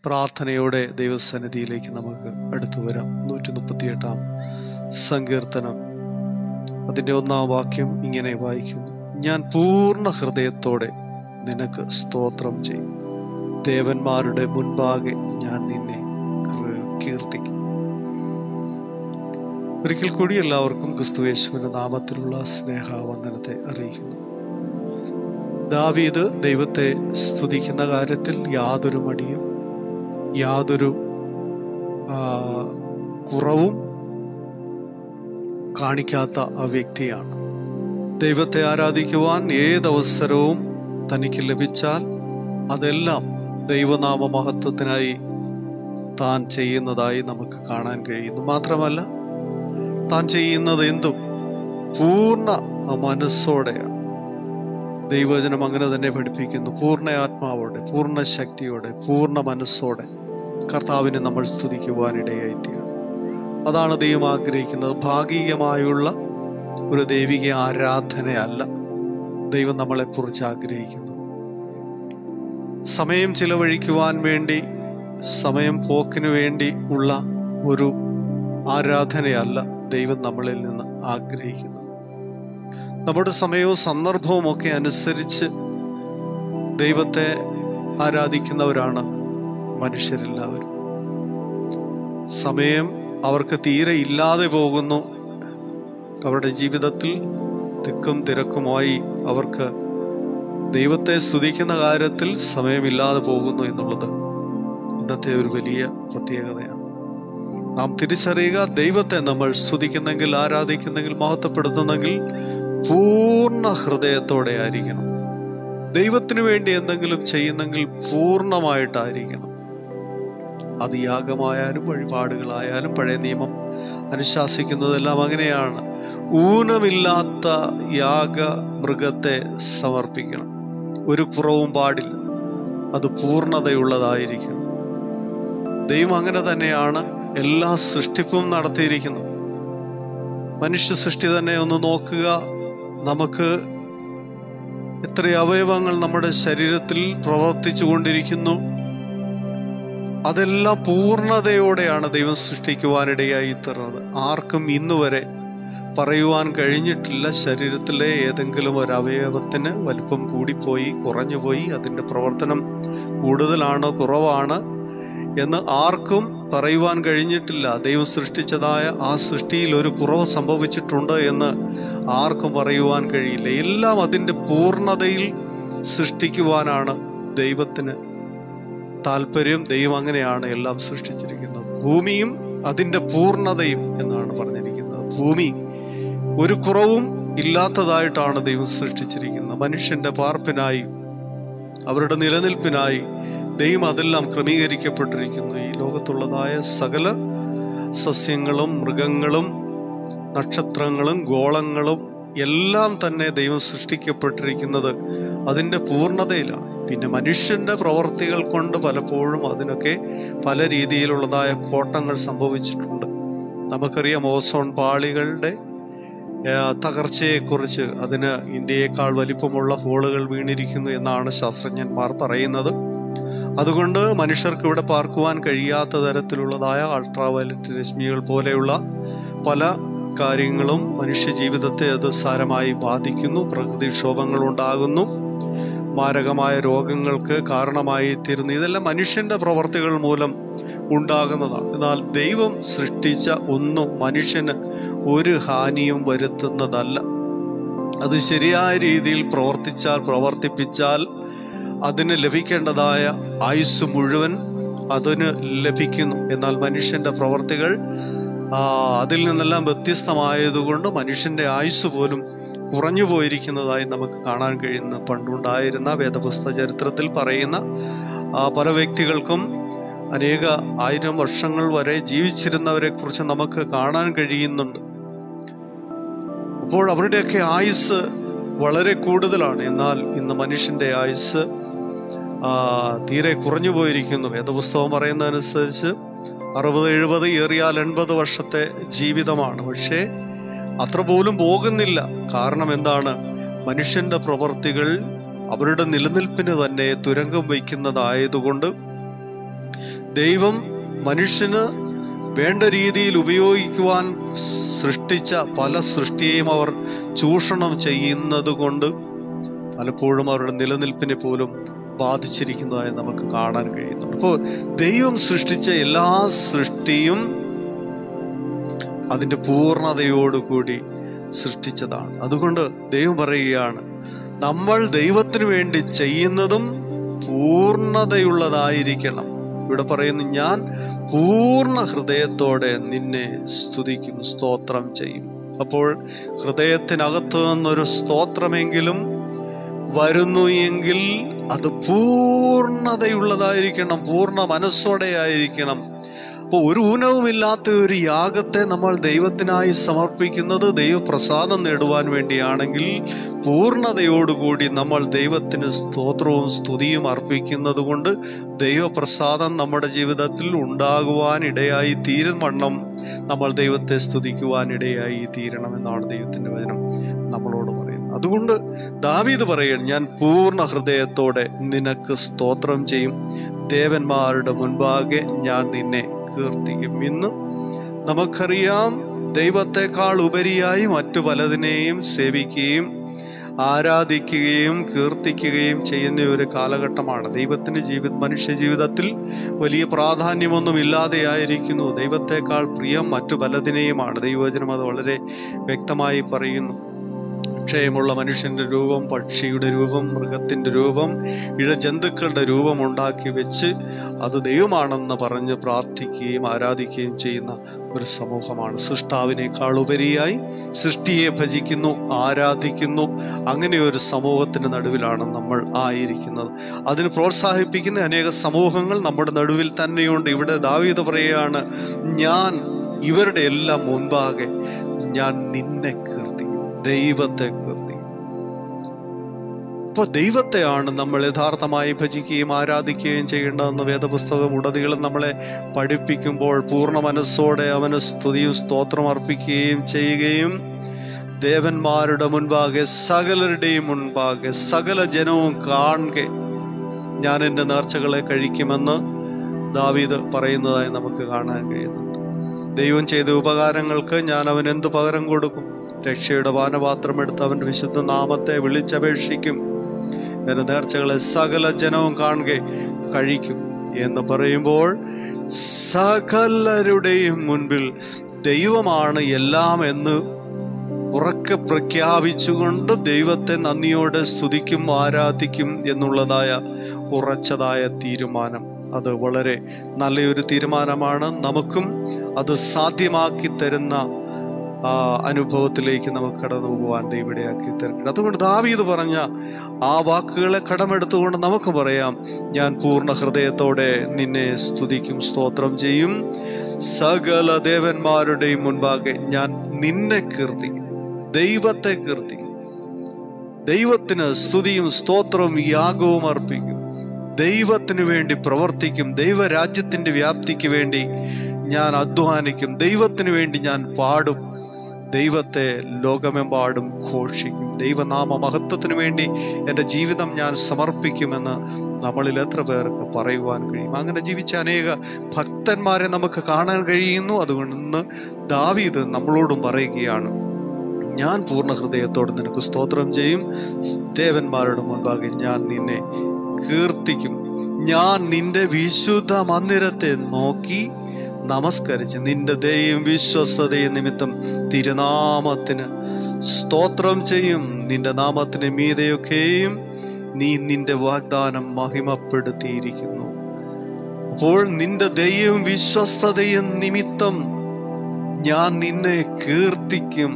പ്രാർത്ഥനയോടെ ദൈവസന്നിധിയിലേക്ക് നമുക്ക് അടുത്തു വരാം നൂറ്റി മുപ്പത്തിയെട്ടാം സങ്കീർത്തനം അതിൻ്റെ ഒന്നാം വാക്യം ഇങ്ങനെ വായിക്കുന്നു ഞാൻ പൂർണ്ണ ഹൃദയത്തോടെ നിനക്ക് സ്തോത്രം ചെയ്യും ദേവന്മാരുടെ മുൻപാകെ ഞാൻ നിന്നെ കീ- കീർത്തിക്കും ഒരിക്കൽ കൂടി എല്ലാവർക്കും ക്രിസ്തുയേശുവിന്റെ നാമത്തിലുള്ള സ്നേഹവന്ദനത്തെ അറിയിക്കുന്നു ദാവീദ് ദൈവത്തെ സ്തുതിക്കുന്ന കാര്യത്തിൽ യാതൊരു മടിയും യാതൊരു ആ, കുറവും കാണിക്കാത്ത ആ വ്യക്തിയാണ് ദൈവത്തെ ആരാധിക്കുവാൻ ഏതവസരവും തനിക്ക് ലഭിച്ചാൽ അതെല്ലാം ദൈവനാമ മഹത്വത്തിനായി താൻ ചെയ്യുന്നതായി നമുക്ക് കാണാൻ കഴിയുന്നു മാത്രമല്ല താൻ ചെയ്യുന്നത് എന്തും പൂർണ്ണ മനസ്സോടെയാണ് ദൈവവചനം അങ്ങനെ തന്നെ പഠിപ്പിക്കുന്നു പൂർണ്ണ ആത്മാവോടെ പൂർണ്ണ ശക്തിയോടെ പൂർണ്ണ മനസ്സോടെ കർത്താവിനെ നമ്മൾ സ്തുതിക്കുവാനിടയായിത്തീരണം അതാണ് ദൈവം ആഗ്രഹിക്കുന്നത് ഭാഗികമായുള്ള ഒരു ദൈവിക ആരാധനയല്ല ദൈവം നമ്മളെക്കുറിച്ച് ആഗ്രഹിക്കുന്നത് സമയം ചിലവഴിക്കുവാൻ വേണ്ടി സമയം പോക്കിനു വേണ്ടി ഉള്ള ഒരു ആരാധനയല്ല ദൈവം നമ്മളിൽ നിന്ന് ആഗ്രഹിക്കുന്നത് നമ്മുടെ സമയവും സന്ദർഭവും ഒക്കെ അനുസരിച്ച് ദൈവത്തെ ആരാധിക്കുന്നവരാണ് മനുഷ്യരെല്ലാവരും സമയം അവർക്ക് തീരെ ഇല്ലാതെ പോകുന്നു അവരുടെ ജീവിതത്തിൽ തിക്കും തിരക്കുമായി അവർക്ക് ദൈവത്തെ സ്തുതിക്കുന്ന കാര്യത്തിൽ സമയമില്ലാതെ പോകുന്നു എന്നുള്ളത് ഇന്നത്തെ ഒരു വലിയ പ്രത്യേകതയാണ് നാം തിരിച്ചറിയുക ദൈവത്തെ നമ്മൾ സ്തുതിക്കുന്നെങ്കിൽ ആരാധിക്കുന്നെങ്കിൽ മഹത്വപ്പെടുത്തുന്നെങ്കിൽ പൂർണ്ണ ഹൃദയത്തോടെ ആയിരിക്കണം ദൈവത്തിന് വേണ്ടി എന്തെങ്കിലും ചെയ്യുന്നെങ്കിൽ പൂർണ്ണമായിട്ടായിരിക്കണം അത് യാഗമായാലും വഴിപാടുകളായാലും പഴയ നിയമം അനുശാസിക്കുന്നതെല്ലാം അങ്ങനെയാണ് ഊനമില്ലാത്ത യാഗ മൃഗത്തെ സമർപ്പിക്കണം ഒരു കുറവും പാടില്ല അത് പൂർണ്ണതയുള്ളതായിരിക്കണം ദൈവം അങ്ങനെ തന്നെയാണ് എല്ലാ സൃഷ്ടിപ്പും നടത്തിയിരിക്കുന്നത് മനുഷ്യ സൃഷ്ടി തന്നെ ഒന്ന് നോക്കുക നമുക്ക് എത്ര അവയവങ്ങൾ നമ്മുടെ ശരീരത്തിൽ പ്രവർത്തിച്ചു കൊണ്ടിരിക്കുന്നു അതെല്ലാം പൂർണ്ണതയോടെയാണ് ദൈവം സൃഷ്ടിക്കുവാനിടയായി തീർന്നത് ആർക്കും ഇന്ന് വരെ പറയുവാൻ കഴിഞ്ഞിട്ടില്ല ശരീരത്തിലെ ഏതെങ്കിലും ഒരു അവയവത്തിന് വലിപ്പം കൂടിപ്പോയി കുറഞ്ഞുപോയി അതിൻ്റെ പ്രവർത്തനം കൂടുതലാണോ കുറവാണ് എന്ന് ആർക്കും പറയുവാൻ കഴിഞ്ഞിട്ടില്ല ദൈവം സൃഷ്ടിച്ചതായ ആ സൃഷ്ടിയിൽ ഒരു കുറവ് സംഭവിച്ചിട്ടുണ്ട് എന്ന് ആർക്കും പറയുവാൻ കഴിയില്ല എല്ലാം അതിൻ്റെ പൂർണ്ണതയിൽ സൃഷ്ടിക്കുവാനാണ് ദൈവത്തിന് താല്പര്യം ദൈവം അങ്ങനെയാണ് എല്ലാം സൃഷ്ടിച്ചിരിക്കുന്നത് ഭൂമിയും അതിൻ്റെ പൂർണ്ണതയും എന്നാണ് പറഞ്ഞിരിക്കുന്നത് ഭൂമി ഒരു കുറവും ഇല്ലാത്തതായിട്ടാണ് ദൈവം സൃഷ്ടിച്ചിരിക്കുന്നത് മനുഷ്യന്റെ പാർപ്പിനായി അവരുടെ നിലനിൽപ്പിനായി ദൈവം അതെല്ലാം ക്രമീകരിക്കപ്പെട്ടിരിക്കുന്നു ഈ ലോകത്തുള്ളതായ സകല സസ്യങ്ങളും മൃഗങ്ങളും നക്ഷത്രങ്ങളും ഗോളങ്ങളും എല്ലാം തന്നെ ദൈവം സൃഷ്ടിക്കപ്പെട്ടിരിക്കുന്നത് അതിൻ്റെ പൂർണ്ണതയിലാണ് പിന്നെ മനുഷ്യന്റെ പ്രവർത്തികൾ കൊണ്ട് പലപ്പോഴും അതിനൊക്കെ പല രീതിയിലുള്ളതായ കോട്ടങ്ങൾ സംഭവിച്ചിട്ടുണ്ട് നമുക്കറിയാം ഓസോൺ പാളികളുടെ ആ, തകർച്ചയെക്കുറിച്ച് അതിന് ഇന്ത്യയേക്കാൾ വലിപ്പമുള്ള ഹോളുകൾ വീണിരിക്കുന്നു എന്നാണ് ശാസ്ത്രജ്ഞന്മാർ പറയുന്നത് അതുകൊണ്ട് മനുഷ്യർക്ക് ഇവിടെ പാർക്കുവാൻ കഴിയാത്ത തരത്തിലുള്ളതായ അൾട്രാവയലറ്റ് രശ്മികൾ പോലെയുള്ള പല കാര്യങ്ങളും മനുഷ്യ ജീവിതത്തെ അത് സാരമായി ബാധിക്കുന്നു പ്രകൃതിക്ഷോഭങ്ങൾ ഉണ്ടാകുന്നു മാരകമായ രോഗങ്ങൾക്ക് കാരണമായി തീരുന്നു ഇതെല്ലാം മനുഷ്യന്റെ പ്രവർത്തികൾ മൂലം ഉണ്ടാകുന്നതാണ് എന്നാൽ ദൈവം സൃഷ്ടിച്ച ഒന്നും മനുഷ്യന് ഒരു ഹാനിയും വരുത്തുന്നതല്ല അത് ശരിയായ രീതിയിൽ പ്രവർത്തിച്ചാൽ പ്രവർത്തിപ്പിച്ചാൽ അതിന് ലഭിക്കേണ്ടതായ ആയുസ് മുഴുവൻ അതിന് ലഭിക്കുന്നു എന്നാൽ മനുഷ്യന്റെ പ്രവർത്തികൾ ആ, അതിൽ നിന്നെല്ലാം വ്യത്യസ്തമായതുകൊണ്ട് മനുഷ്യന്റെ ആയുസ് പോലും കുറഞ്ഞു പോയിരിക്കുന്നതായി നമുക്ക് കാണാൻ കഴിയുന്ന പണ്ടുണ്ടായിരുന്ന വേദപുസ്തക ചരിത്രത്തിൽ പറയുന്ന ആ, പല വ്യക്തികൾക്കും അനേക ആയിരം വർഷങ്ങൾ വരെ ജീവിച്ചിരുന്നവരെ കുറിച്ച് നമുക്ക് കാണാൻ കഴിയുന്നുണ്ട് അപ്പോൾ അവരുടെയൊക്കെ ആയുസ് വളരെ കൂടുതലാണ് എന്നാൽ ഇന്ന് മനുഷ്യന്റെ ആയുസ് ആ, തീരെ കുറഞ്ഞു പോയിരിക്കുന്നു വേദപുസ്തകം പറയുന്നതനുസരിച്ച് അറുപത് എഴുപത് ഏറിയാൽ എൺപത് വർഷത്തെ ജീവിതമാണ് പക്ഷേ അത്ര പോലും പോകുന്നില്ല കാരണം എന്താണ് മനുഷ്യന്റെ പ്രവർത്തികൾ അവരുടെ നിലനിൽപ്പിന് തന്നെ തുരങ്കം വയ്ക്കുന്നതായതുകൊണ്ട് ദൈവം മനുഷ്യന് വേണ്ട രീതിയിൽ ഉപയോഗിക്കുവാൻ സൃഷ്ടിച്ച പല സൃഷ്ടിയെയും അവർ ചൂഷണം ചെയ്യുന്നത് കൊണ്ട് പലപ്പോഴും അവരുടെ നിലനിൽപ്പിനെ പോലും ബാധിച്ചിരിക്കുന്നതായി നമുക്ക് കാണാൻ കഴിയുന്നുണ്ട് അപ്പോൾ ദൈവം സൃഷ്ടിച്ച എല്ലാ സൃഷ്ടിയും അതിൻ്റെ പൂർണ്ണതയോടുകൂടി സൃഷ്ടിച്ചതാണ് അതുകൊണ്ട് ദൈവം പറയുകയാണ് നമ്മൾ ദൈവത്തിന് വേണ്ടി ചെയ്യുന്നതും പൂർണ്ണതയുള്ളതായിരിക്കണം ഇവിടെ പറയുന്നു ഞാൻ പൂർണ്ണ ഹൃദയത്തോടെ നിന്നെ സ്തുതിക്കും സ്തോത്രം ചെയ്യും അപ്പോൾ ഹൃദയത്തിനകത്ത് നിന്നൊരു സ്തോത്രമെങ്കിലും വരുന്നു എങ്കിൽ അത് പൂർണ്ണതയുള്ളതായിരിക്കണം പൂർണ്ണ മനസ്സോടെ ആയിരിക്കണം അപ്പോൾ ഒരു ഊനവുമില്ലാത്ത ഒരു യാഗത്തെ നമ്മൾ ദൈവത്തിനായി സമർപ്പിക്കുന്നത് ദൈവപ്രസാദം നേടുവാൻ വേണ്ടിയാണെങ്കിൽ പൂർണ്ണതയോടുകൂടി നമ്മൾ ദൈവത്തിന് സ്തോത്രവും സ്തുതിയും അർപ്പിക്കുന്നത് കൊണ്ട് ദൈവപ്രസാദം നമ്മുടെ ജീവിതത്തിൽ ഉണ്ടാകുവാൻ ഇടയായി തീരും വണ്ണം നമ്മൾ ദൈവത്തെ സ്തുതിക്കുവാൻ ഇടയായി തീരണമെന്നാണ് ദൈവത്തിൻ്റെ വചനം നമ്മളോട് പറയുന്നത് അതുകൊണ്ട് ദാവീദ് പറയണം ഞാൻ പൂർണ്ണ ഹൃദയത്തോടെ നിനക്ക് സ്തോത്രം ചെയ്യും ദേവന്മാരുടെ മുൻപാകെ ഞാൻ നിന്നെ കീർത്തിക്കും ഇന്ന് നമുക്കറിയാം ദൈവത്തെക്കാൾ ഉപരിയായി മറ്റു പലതിനെയും സേവിക്കുകയും ആരാധിക്കുകയും കീർത്തിക്കുകയും ചെയ്യുന്ന ഒരു കാലഘട്ടമാണ് ദൈവത്തിന് ജീവിത മനുഷ്യ ജീവിതത്തിൽ വലിയ പ്രാധാന്യമൊന്നും ഇല്ലാതെയായിരിക്കുന്നു ദൈവത്തെക്കാൾ പ്രിയം മറ്റു പലതിനെയുമാണ് ദൈവവചനം അത് വളരെ വ്യക്തമായി പറയുന്നു ക്ഷയമുള്ള മനുഷ്യന്റെ രൂപം പക്ഷിയുടെ രൂപം മൃഗത്തിന്റെ രൂപം ഇഴജന്തുക്കളുടെ രൂപം ഉണ്ടാക്കി വെച്ച് അത് ദൈവമാണെന്ന് പറഞ്ഞ് പ്രാർത്ഥിക്കുകയും ആരാധിക്കുകയും ചെയ്യുന്ന ഒരു സമൂഹമാണ് സൃഷ്ടാവിനേക്കാൾ ഉപരിയായി സൃഷ്ടിയെ ഭജിക്കുന്നു ആരാധിക്കുന്നു അങ്ങനെ ഒരു സമൂഹത്തിന്റെ നടുവിലാണ് നമ്മൾ ആയിരിക്കുന്നത് അതിന് പ്രോത്സാഹിപ്പിക്കുന്ന അനേക സമൂഹങ്ങൾ നമ്മുടെ നടുവിൽ തന്നെയുണ്ട് ഇവിടെ ദാവീദ് പറയുകയാണ് ഞാൻ ഇവരുടെ എല്ലാം മുൻപാകെ ഞാൻ നിന്നെ കീർത്തിക്കും ദൈവത്തെ കീർത്തി അപ്പോൾ ദൈവത്തെയാണ് നമ്മൾ യഥാർത്ഥമായി ഭജിക്കുകയും ആരാധിക്കുകയും ചെയ്യേണ്ടതെന്ന് വേദപുസ്തകം ഉടനീളം നമ്മളെ പഠിപ്പിക്കുമ്പോൾ പൂർണ്ണ മനസ്സോടെ അവന് സ്തുതിയും സ്തോത്രം അർപ്പിക്കുകയും ചെയ്യുകയും ദേവന്മാരുടെ മുൻപാകെ സകലരുടെയും മുൻപാകെ സകല ജനവും കാണുക ഞാൻ എൻ്റെ നേർച്ചകളെ കഴിക്കുമെന്ന് ദാവീദ് പറയുന്നതായി നമുക്ക് കാണാൻ കഴിയുന്നുണ്ട് ദൈവം ചെയ്ത ഉപകാരങ്ങൾക്ക് ഞാൻ അവൻ എന്ത് പകരം കൊടുക്കും രക്ഷയുടെ പാനപാത്രം എടുത്ത് അവൻ്റെ വിശുദ്ധ നാമത്തെ വിളിച്ചപേക്ഷിക്കും എൻ്റെ നേർച്ചകളെ സകല ജനവും കാണുക കഴിക്കും എന്ന് പറയുമ്പോൾ സകലരുടെയും മുൻപിൽ ദൈവമാണ് എല്ലാം എന്ന് ഉറക്കെ പ്രഖ്യാപിച്ചുകൊണ്ട് ദൈവത്തെ നന്ദിയോടെ സ്തുതിക്കും ആരാധിക്കും എന്നുള്ളതായ ഉറച്ചതായ തീരുമാനം അത് വളരെ നല്ലൊരു തീരുമാനമാണ് നമുക്കും അത് സാധ്യമാക്കി തരുന്ന ആ അനുഭവത്തിലേക്ക് നമുക്ക് കടന്നു പോകുവാൻ ദൈവടയാക്കി തരണം അതുകൊണ്ട് ദാവീദ് പറഞ്ഞ ആ വാക്കുകളെ കടമെടുത്തുകൊണ്ട് നമുക്ക് പറയാം ഞാൻ പൂർണ്ണ ഹൃദയത്തോടെ നിന്നെ സ്തുതിക്കും സ്തോത്രം ചെയ്യും സകല ദേവന്മാരുടെയും മുൻപാകെ ഞാൻ നിന്നെ കീർത്തിക്കും ദൈവത്തെ കീർത്തിക്കും ദൈവത്തിന് സ്തുതിയും സ്തോത്രവും യാഗവും അർപ്പിക്കും ദൈവത്തിന് വേണ്ടി പ്രവർത്തിക്കും ദൈവരാജ്യത്തിന്റെ വ്യാപ്തിക്ക് വേണ്ടി ഞാൻ അധ്വാനിക്കും ദൈവത്തിന് വേണ്ടി ഞാൻ പാടും ദൈവത്തെ ലോകമെമ്പാടും ഘോഷിക്കും ദൈവനാമ മഹത്വത്തിന് വേണ്ടി എൻ്റെ ജീവിതം ഞാൻ സമർപ്പിക്കുമെന്ന് നമ്മളിൽ എത്ര പേർക്ക് പറയുവാൻ കഴിയും അങ്ങനെ ജീവിച്ച അനേക ഭക്തന്മാരെ നമുക്ക് കാണാൻ കഴിയുന്നു അതുകൊണ്ട് ഇന്ന് ദാവീദ് നമ്മളോടും പറയുകയാണ് ഞാൻ പൂർണ്ണ ഹൃദയത്തോടെ നിനക്ക് സ്തോത്രം ചെയ്യും ദേവന്മാരുടെ മുൻപാകെ ഞാൻ നിന്നെ കീർത്തിക്കും ഞാൻ നിന്റെ വിശുദ്ധ മന്ദിരത്തെ നോക്കി നമസ്കരിച്ച് നിന്റെ ദയും വിശ്വസതയും നിമിത്തം തിരുനാമത്തിന് സ്തോത്രം ചെയ്യും നിന്റെ നാമത്തിന് മീതയൊക്കെയും നീ നിന്റെ വാഗ്ദാനം മഹിമപ്പെടുത്തിയിരിക്കുന്നു അപ്പോൾ നിന്റെ ദയും വിശ്വസ്തതയും നിമിത്തം ഞാൻ നിന്നെ കീർത്തിക്കും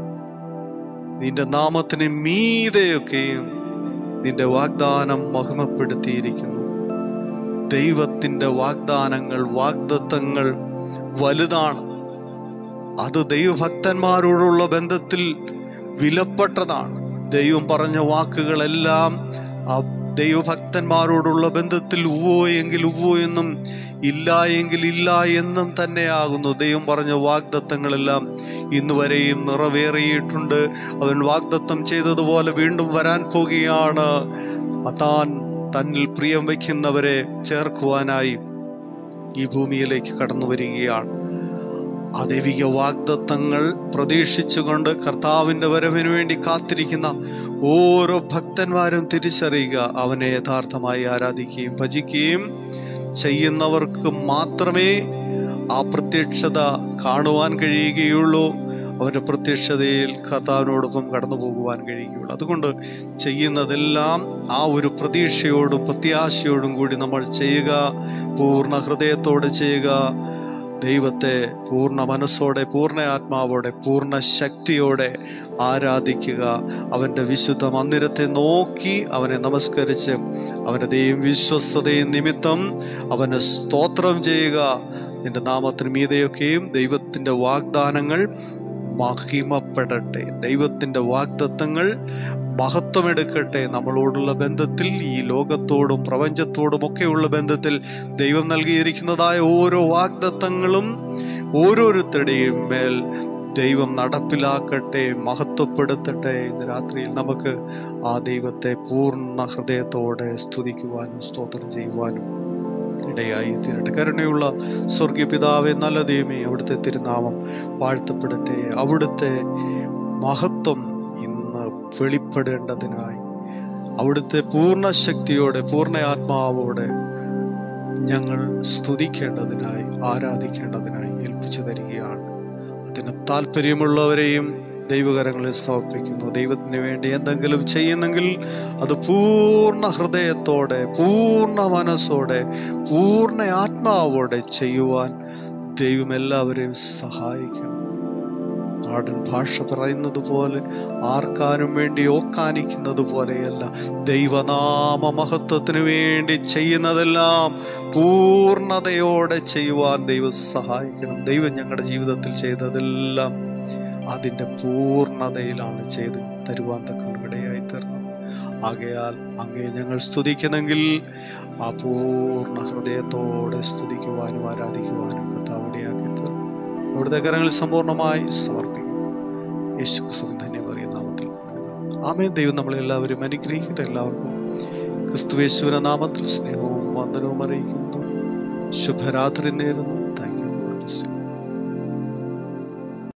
നിന്റെ നാമത്തിന് മീതയൊക്കെയും നിന്റെ വാഗ്ദാനം മഹിമപ്പെടുത്തിയിരിക്കുന്നു ദൈവത്തിന്റെ വാഗ്ദാനങ്ങൾ വാഗ്ദത്തങ്ങൾ വലുതാണ് അത് ദൈവഭക്തന്മാരോടുള്ള ബന്ധത്തിൽ വിലപ്പെട്ടതാണ് ദൈവം പറഞ്ഞ വാക്കുകളെല്ലാം ആ ദൈവഭക്തന്മാരോടുള്ള ബന്ധത്തിൽ ഉവ്വോ എങ്കിൽ ഉവ്വോ എന്നും ഇല്ല എങ്കിൽ ഇല്ല എന്നും തന്നെയാകുന്നു ദൈവം പറഞ്ഞ വാഗ്ദത്തങ്ങളെല്ലാം ഇന്ന് വരെയും നിറവേറിയിട്ടുണ്ട് അവൻ വാഗ്ദത്തം ചെയ്തതുപോലെ വീണ്ടും വരാൻ പോകുകയാണ് താൻ തന്നിൽ പ്രിയം വയ്ക്കുന്നവരെ ചേർക്കുവാനായി ഈ ഭൂമിയിലേക്ക് കടന്നു വരികയാണ് ആ ദൈവിക വാഗ്ദത്തങ്ങൾ പ്രതീക്ഷിച്ചുകൊണ്ട് കർത്താവിൻ്റെ വരവിന് വേണ്ടി കാത്തിരിക്കുന്ന ഓരോ ഭക്തന്മാരും തിരിച്ചറിയുക അവനെ യഥാർത്ഥമായി ആരാധിക്കുകയും ഭജിക്കുകയും ചെയ്യുന്നവർക്ക് മാത്രമേ ആ പ്രത്യക്ഷത കാണുവാൻ കഴിയുകയുള്ളൂ അവൻ്റെ പ്രത്യക്ഷതയിൽ കർത്താവിനോടൊപ്പം കടന്നു പോകുവാൻ കഴിയുകയുള്ളൂ അതുകൊണ്ട് ചെയ്യുന്നതെല്ലാം ആ ഒരു പ്രതീക്ഷയോടും പ്രത്യാശയോടും കൂടി നമ്മൾ ചെയ്യുക പൂർണ്ണ ഹൃദയത്തോടെ ചെയ്യുക ദൈവത്തെ പൂർണ്ണ മനസ്സോടെ പൂർണ്ണ ആത്മാവോടെ പൂർണ്ണ ശക്തിയോടെ ആരാധിക്കുക അവൻ്റെ വിശുദ്ധ മന്ദിരത്തെ നോക്കി അവനെ നമസ്കരിച്ച് അവൻ്റെ ദൈവം വിശ്വസ്തതയും നിമിത്തം അവന് സ്തോത്രം ചെയ്യുക നിന്റെ നാമത്തിന് മീതെയൊക്കെയും ദൈവത്തിൻ്റെ വാഗ്ദാനങ്ങൾ മഹിമപ്പെടട്ടെ ദൈവത്തിൻ്റെ വാഗ്ദത്തങ്ങൾ മഹത്വമെടുക്കട്ടെ നമ്മളോടുള്ള ബന്ധത്തിൽ ഈ ലോകത്തോടും പ്രപഞ്ചത്തോടും ഒക്കെയുള്ള ബന്ധത്തിൽ ദൈവം നൽകിയിരിക്കുന്നതായ ഓരോ വാഗ്ദത്തങ്ങളും ഓരോരുത്തരുടെയും മേൽ ദൈവം നടപ്പിലാക്കട്ടെ മഹത്വപ്പെടുത്തട്ടെ ഇന്ന് രാത്രിയിൽ നമുക്ക് ആ ദൈവത്തെ പൂർണ്ണ ഹൃദയത്തോടെ സ്തുതിക്കുവാനും സ്തോത്രം ചെയ്യുവാനും ഇടയായി തീരട്ടെ കരുണയുള്ള സ്വർഗീയ പിതാവെ നല്ല ദൈവമേ അവിടുത്തെ തിരുനാമം വാഴ്ത്തപ്പെടട്ടെ അവിടുത്തെ മഹത്വം ഇന്ന് വെളിപ്പെടേണ്ടതിനായി അവിടുത്തെ പൂർണ്ണ ശക്തിയോടെ പൂർണ്ണ ആത്മാവോടെ ഞങ്ങൾ സ്തുതിക്കേണ്ടതിനായി ആരാധിക്കേണ്ടതിനായി ഏൽപ്പിച്ചു തരികയാണ് അതിന് താല്പര്യമുള്ളവരെയും ദൈവകരങ്ങളിൽ സമർപ്പിക്കുന്നു ദൈവത്തിന് വേണ്ടി എന്തെങ്കിലും ചെയ്യുന്നെങ്കിൽ അത് പൂർണ്ണ ഹൃദയത്തോടെ പൂർണ്ണ മനസ്സോടെ പൂർണ്ണ ആത്മാവോടെ ചെയ്യുവാൻ ദൈവം എല്ലാവരെയും സഹായിക്കണം നാടൻ ഭാഷ പറയുന്നത് പോലെ ആർക്കാനും വേണ്ടി ഓക്കാനിക്കുന്നത് പോലെയല്ല ദൈവനാമ മഹത്വത്തിന് വേണ്ടി ചെയ്യുന്നതെല്ലാം പൂർണ്ണതയോടെ ചെയ്യുവാൻ ദൈവം സഹായിക്കണം ദൈവം ഞങ്ങളുടെ ജീവിതത്തിൽ ചെയ്തതെല്ലാം അതിൻ്റെ പൂർണ്ണതയിലാണ് ചെയ്ത് തരുവാൻ തക്ക ഇടയായി തീർന്നത് ആകയാൽ അങ്ങേ ഞങ്ങൾ സ്തുതിക്കുന്നെങ്കിൽ ആ പൂർണ്ണ ഹൃദയത്തോടെ സ്തുതിക്കുവാനും ആരാധിക്കുവാനും കത്താവിടെയാക്കി തീർന്നു അവിടുത്തെ കരങ്ങളിൽ സമ്പൂർണ്ണമായി സമർപ്പിക്കും യേശു ക്രിസ്തു തന്നെ പറയുന്ന നാമത്തിൽ ആമേ ദൈവം നമ്മളെല്ലാവരും അനുഗ്രഹിക്കട്ടെ എല്ലാവർക്കും ക്രിസ്തുവേശുവിന്റെ നാമത്തിൽ സ്നേഹവും വന്ദനവും അറിയിക്കുന്നു ശുഭരാത്രി നേരുന്നു താങ്ക്